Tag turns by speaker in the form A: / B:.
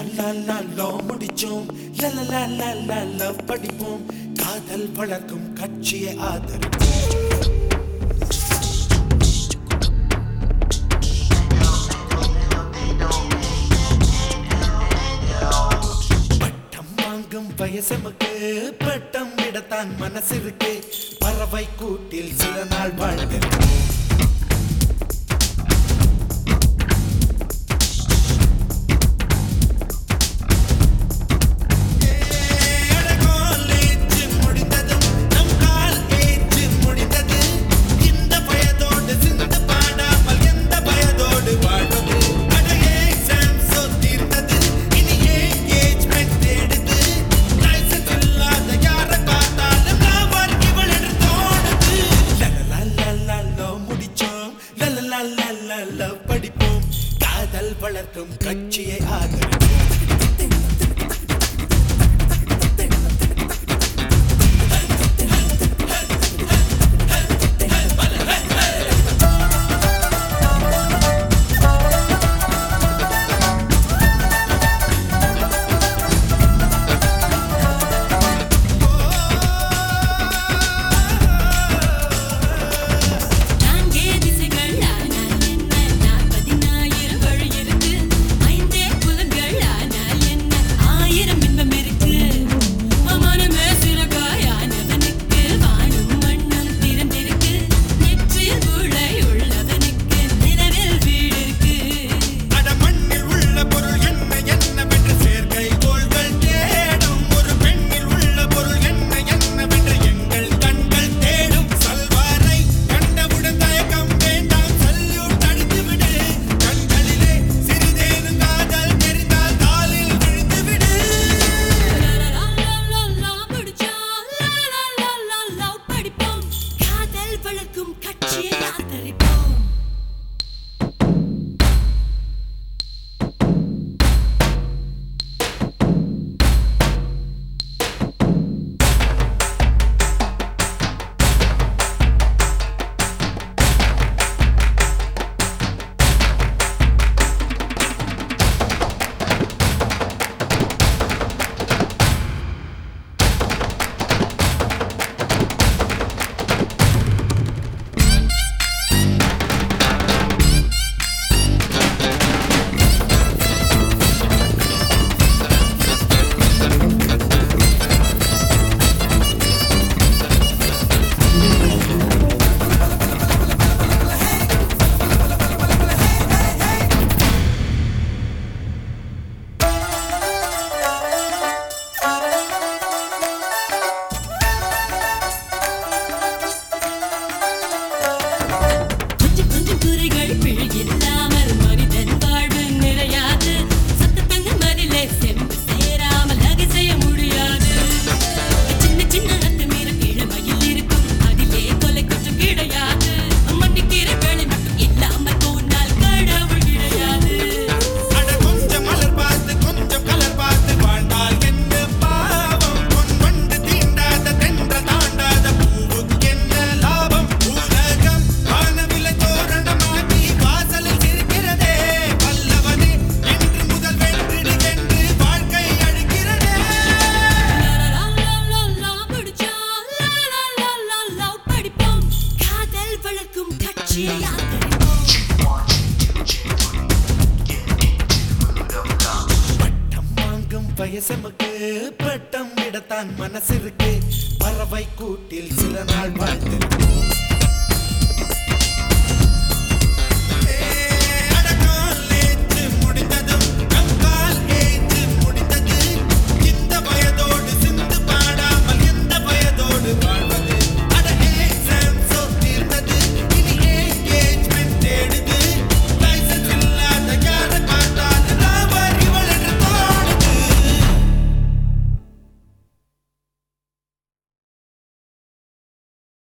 A: low முடிச்சோம் love படிப்போம் காதல் வளர்க்கும் கட்சியை ஆதரிப்போம் பட்டம் வாங்கும் வயசமுக்கு பட்டம் விடத்தான் மனசிருக்கு பறவை கூட்டில் சில நாள் வாழ்ந்திருக்கும் காலேஜ் முடிந்ததும் நம் கால் ஏஜ் முடிந்தது இந்த பயதோடு சிந்து பாடாமல் எந்த பயதோடு வாழ்வது அட எக்ஸாம்ஸ் தீர்ந்தது இனி என்கேஜ்மெண்ட் தேடுது லைசன்ஸ் இல்லாத யாரை பார்த்தாலும் நான் இவள் என்று தோணுது லலலலலலோ முடிச்சோம் லலலலலலோ படிப்போம் காதல் வளர்க்கும் கட்சியை ஆதரிப்போம்
B: நான்கே திசைகள் ஆனால் என்ன நாற்பதினாயிரம் வழி இருக்கு ஐந்தே புலன்கள் ஆனால் என்ன ஆயிரம் இன்பம் இருக்கு மனமே சிறகாயானவனுக்கு வானும் மண்ணும் திறந்திருக்கு நெற்றில் குழை உள்ளவனுக்கு நிலவில் வீடு இருக்கு
A: அட மண்ணில் உள்ள பொருள் என்ன என்னவென்று சேர்க்கை கோள்கள் தேடும் ஒரு பெண்ணில் உள்ள பொருள் என்ன என்னவென்று எங்கள் கண்கள் தேடும் சல்வாரை கண்டவுடன் தயக்கம் வேண்டாம் சல்யூட் அடித்து விடு கண்களிலே சிறிதேனும் காதல் தெரிந்தால் காலில் விழுந்து விடு
B: படிப்போம் காதல் வளர்க்கும் கட்சியை ஆதரிப்போம் கொஞ்சம் கொஞ்சம் குறைகள் பிழை இல்லாமல் மனிதன் வாழ்வு நிறையாது சத்தத்தங்க மதிலே செம்பு சேராமல் அகை செய்ய முடியாது சின்ன சின்ன அத்துமீற இளமையில் இருக்கும் அதிலே கொலை கொஞ்சம் கிடையாது மண்டிக்கிற வேலை மட்டும் இல்லாமல் போனால் கடவுள் கிடையாது
A: அட கொஞ்சம் மலர் பார்த்து கொஞ்சம் கலர் பார்த்து வாழ்ந்தால் என்ன பாவம் பொன் வண்டு தீண்டாத தென்ற தாண்டாத பூவுக்கு என்ன லாபம் உலகம் வானவிலை தோரணமாகி வாசலில் இருக்கிறதே வல்லவனே என்று முதல் வென்றிடு என்று வாழ்க்கை அழிக்கிறதே
B: படிப்போம் காதல் வளர்க்கும் கட்சியை ஆதரிப்போம்
A: பட்டம் வாங்கும் வயசமுக்கு பட்டம் விடத்தான் மனசிருக்கு பறவை கூட்டில் சில நாள் வாழ்ந்திருக்கும்